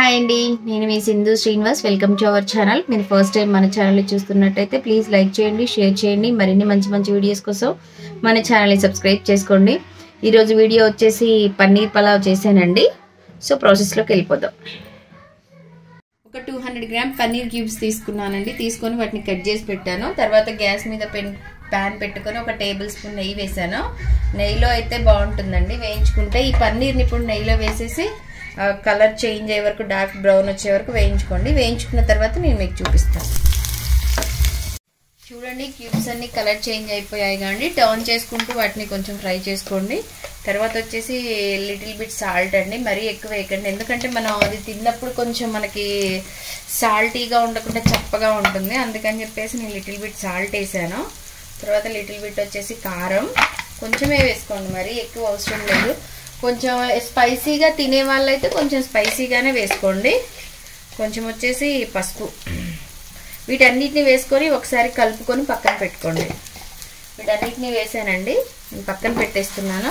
hi అండి నేను మీ Sindhu Srinivas welcome to our channel మీరు ఫస్ట్ టైం మన ఛానల్ చూస్తున్నట్టయితే ప్లీజ్ లైక్ చేయండి షేర్ చేయండి మరిన్ని మంచి మంచి వీడియోస్ కోసం మన ఛానల్ని సబ్స్క్రైబ్ చేసుకోండి ఈరోజు వీడియో వచ్చేసి పన్నీర్ పలావ్ చేశానండి సో ప్రాసెస్లోకి వెళ్ళిపోదాం ఒక two hundred gram paneer cubes తీసుకున్నానండి తీసుకొని వాటిని కట్ చేసి పెట్టాను తర్వాత గ్యాస్ మీద పెన్ ప్యాన్ పెట్టుకొని ఒక టేబుల్ స్పూన్ నెయ్యి వేసాను నెయ్యిలో అయితే బాగుంటుందండి వేయించుకుంటే ఈ పన్నీర్ని ఇప్పుడు నెయ్యిలో వేసేసి కలర్ చేంజ్ అయ్యే వరకు డార్క్ బ్రౌన్ వచ్చే వరకు వేయించుకోండి వేయించుకున్న తర్వాత నేను మీకు చూపిస్తాను చూడండి క్యూబ్స్ అన్ని కలర్ చేంజ్ అయిపోయాయి కానీ టర్న్ చేసుకుంటూ వాటిని కొంచెం ఫ్రై చేసుకోండి తర్వాత వచ్చేసి లిటిల్ బిట్ సాల్ట్ అండి మరీ ఎక్కువ వేయకండి ఎందుకంటే మనం అది తిన్నప్పుడు కొంచెం మనకి సాల్టీగా ఉండకుండా చప్పగా ఉంటుంది అందుకని చెప్పేసి నేను లిటిల్ బిట్ సాల్ట్ వేసాను తర్వాత లిటిల్ బిట్ వచ్చేసి కారం కొంచెమే వేసుకోండి మరీ ఎక్కువ అవసరం లేదు కొంచెం స్పైసీగా తినే వాళ్ళైతే కొంచెం స్పైసీగానే వేసుకోండి కొంచెం వచ్చేసి పసుపు వీటన్నిటిని వేసుకొని ఒకసారి కలుపుకొని పక్కన పెట్టుకోండి వీటన్నిటిని వేసానండి నేను పక్కన పెట్టేస్తున్నాను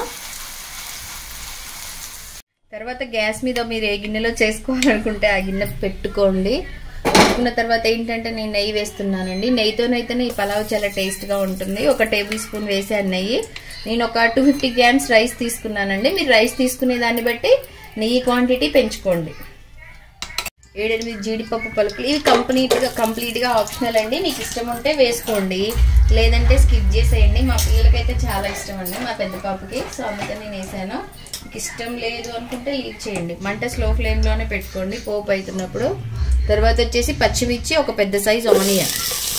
తర్వాత గ్యాస్ మీద మీరు ఏ గిన్నెలో చేసుకోవాలనుకుంటే ఆ గిన్నె పెట్టుకోండి పెట్టుకున్న తర్వాత ఏంటంటే నేను నెయ్యి వేస్తున్నానండి నెయ్యితోనైతేనే ఈ పలావ్ చాలా టేస్ట్గా ఉంటుంది ఒక టేబుల్ స్పూన్ వేసాను నెయ్యి నేను ఒక టూ ఫిఫ్టీ గ్రామ్స్ రైస్ తీసుకున్నానండి మీరు రైస్ తీసుకునే దాన్ని బట్టి నెయ్యి క్వాంటిటీ పెంచుకోండి ఏడెనిమిది జీడిపప్పు పలుకులు ఇవి కంప్లీట్గా కంప్లీట్గా ఆప్షనల్ అండి మీకు ఇష్టం ఉంటే వేసుకోండి లేదంటే స్కిప్ చేసేయండి మా పిల్లలకైతే చాలా ఇష్టం అండి మా పెద్ద పాపకి సో అందుకని నేను వేసాను మీకు ఇష్టం లేదు అనుకుంటే లీవ్ చేయండి మంట స్లో ఫ్లేమ్లోనే పెట్టుకోండి పోపు అవుతున్నప్పుడు తర్వాత వచ్చేసి పచ్చిమిర్చి ఒక పెద్ద సైజ్ ఆనియన్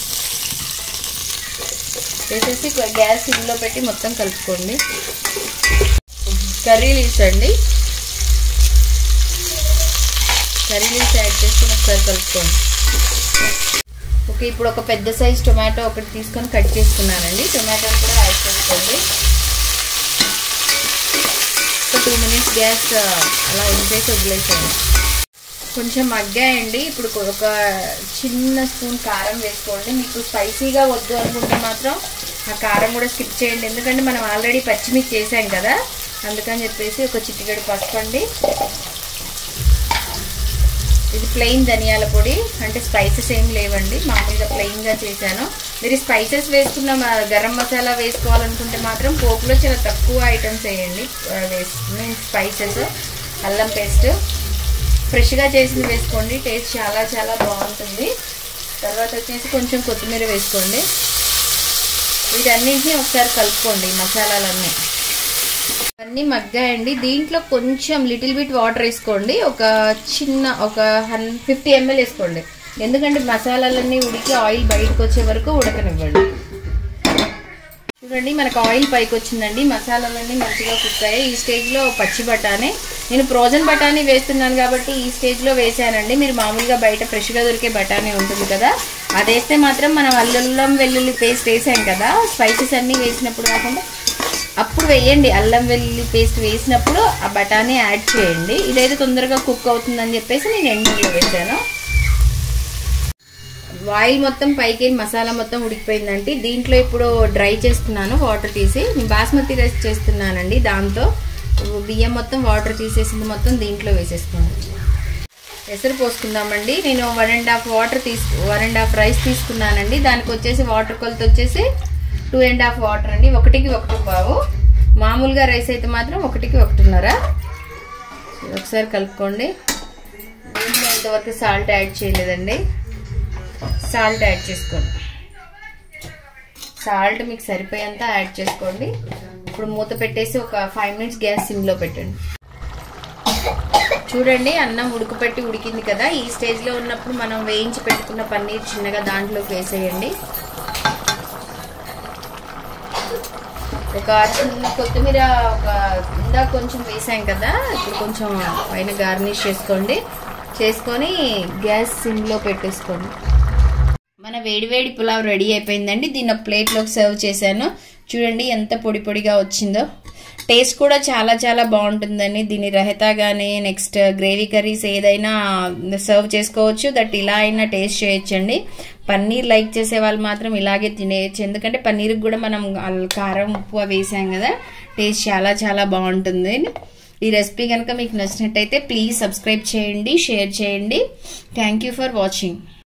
వేసేసి గ్యాస్ సిమ్లో పెట్టి మొత్తం కలుపుకోండి కర్రీ లీవ్స్ అండి కర్రీ లీవ్స్ యాడ్ చేసుకుని ఒకసారి కలుపుకోండి ఓకే ఇప్పుడు ఒక పెద్ద సైజ్ టొమాటో ఒకటి తీసుకొని కట్ చేసుకున్నానండి టొమాటోని కూడా యాడ్ చేసుకోండి ఒక టూ మినిట్స్ గ్యాస్ అలా ఉంచేసి వదిలేసాను కొంచెం మగ్గాయండి ఇప్పుడు ఒక చిన్న స్పూన్ కారం వేసుకోండి మీకు స్పైసీగా వద్దు అనుకుంటే మాత్రం ఆ కారం కూడా స్కిప్ చేయండి ఎందుకంటే మనం ఆల్రెడీ పచ్చిమిర్చి చేసాం కదా అందుకని చెప్పేసి ఒక చిటికెడు పసుపు అండి ఇది ప్లెయిన్ ధనియాల పొడి అంటే స్పైసెస్ ఏం లేవండి మామూలుగా ప్లెయిన్గా చేశాను మీరు స్పైసెస్ వేసుకున్న గరం మసాలా వేసుకోవాలనుకుంటే మాత్రం పోపులో చాలా తక్కువ ఐటమ్స్ వేయండి మీన్స్ స్పైసెస్ అల్లం పేస్ట్ ఫ్రెష్గా చేసింది వేసుకోండి టేస్ట్ చాలా చాలా బాగుంటుంది తర్వాత వచ్చేసి కొంచెం కొత్తిమీర వేసుకోండి వీటన్నింటినీ ఒకసారి కలుపుకోండి మసాలాలన్నీ అన్నీ మగ్గాయండి దీంట్లో కొంచెం లిటిల్ బిట్ వాటర్ వేసుకోండి ఒక చిన్న ఒక హన్ ఫిఫ్టీ ఎంఎల్ వేసుకోండి ఎందుకంటే మసాలాలన్నీ ఉడికి ఆయిల్ బయటకు వచ్చే వరకు ఉడకనివ్వండి చూడండి మనకు ఆయిల్ పైకి వచ్చిందండి మసాలాలన్నీ మంచిగా కుక్ అయ్యాయి ఈ స్టేజ్లో పచ్చి బఠానీ నేను ఫ్రోజన్ బఠానీ వేస్తున్నాను కాబట్టి ఈ స్టేజ్లో వేసానండి మీరు మామూలుగా బయట ఫ్రెష్గా దొరికే బఠానీ ఉంటుంది కదా అది వేస్తే మాత్రం మనం అల్లం వెల్లుల్లి పేస్ట్ వేసాం కదా స్పైసెస్ అన్నీ వేసినప్పుడు కాకుండా అప్పుడు వేయండి అల్లం వెల్లుల్లి పేస్ట్ వేసినప్పుడు ఆ బఠానీ యాడ్ చేయండి ఇదైతే తొందరగా కుక్ అవుతుందని చెప్పేసి నేను ఎండలో వేసాను ఆయిల్ మొత్తం పైకి మసాలా మొత్తం ఉడికిపోయిందండి దీంట్లో ఇప్పుడు డ్రై చేస్తున్నాను వాటర్ తీసి నేను బాస్మతి రైస్ చేస్తున్నానండి దాంతో బియ్యం మొత్తం వాటర్ తీసేసింది మొత్తం దీంట్లో వేసేసుకోండి ఎసరు పోసుకుందామండి నేను వన్ అండ్ హాఫ్ వాటర్ తీసుకు వన్ అండ్ హాఫ్ రైస్ తీసుకున్నానండి దానికి వచ్చేసి వాటర్ కొలత వచ్చేసి టూ అండ్ హాఫ్ వాటర్ అండి ఒకటికి ఒకటి బావు మామూలుగా రైస్ అయితే మాత్రం ఒకటికి ఒకటిన్నర ఒకసారి కలుపుకోండి దీంట్లో ఇంతవరకు సాల్ట్ యాడ్ చేయలేదండి సాల్ట్ యాడ్ చేసుకోండి సాల్ట్ మీకు సరిపోయేంత యాడ్ చేసుకోండి ఇప్పుడు మూత పెట్టేసి ఒక ఫైవ్ మినిట్స్ గ్యాస్ సిమ్లో పెట్టండి చూడండి అన్నం ఉడకపెట్టి ఉడికింది కదా ఈ స్టేజ్లో ఉన్నప్పుడు మనం వేయించి పెట్టుకున్న పన్నీర్ చిన్నగా దాంట్లోకి వేసేయండి ఒక చిన్న కొత్తిమీర ఒక ఇందాక కొంచెం వేసాం కదా ఇప్పుడు కొంచెం పైన గార్నిష్ చేసుకోండి చేసుకొని గ్యాస్ సిమ్లో పెట్టేసుకోండి మన వేడివేడి పులావ్ రెడీ అయిపోయిందండి దీన్ని ప్లేట్లోకి సర్వ్ చేశాను చూడండి ఎంత పొడి పొడిగా వచ్చిందో టేస్ట్ కూడా చాలా చాలా బాగుంటుందండి దీని రహతా కానీ నెక్స్ట్ గ్రేవీ కర్రీస్ ఏదైనా సర్వ్ చేసుకోవచ్చు దట్ ఇలా అయినా టేస్ట్ చేయొచ్చండి పన్నీర్ లైక్ చేసే వాళ్ళు మాత్రం ఇలాగే తినేయచ్చు ఎందుకంటే పన్నీర్కి కూడా మనం కారం ఉప్పు వేసాం కదా టేస్ట్ చాలా చాలా బాగుంటుంది ఈ రెసిపీ కనుక మీకు నచ్చినట్టయితే ప్లీజ్ సబ్స్క్రైబ్ చేయండి షేర్ చేయండి థ్యాంక్ యూ ఫర్ వాచింగ్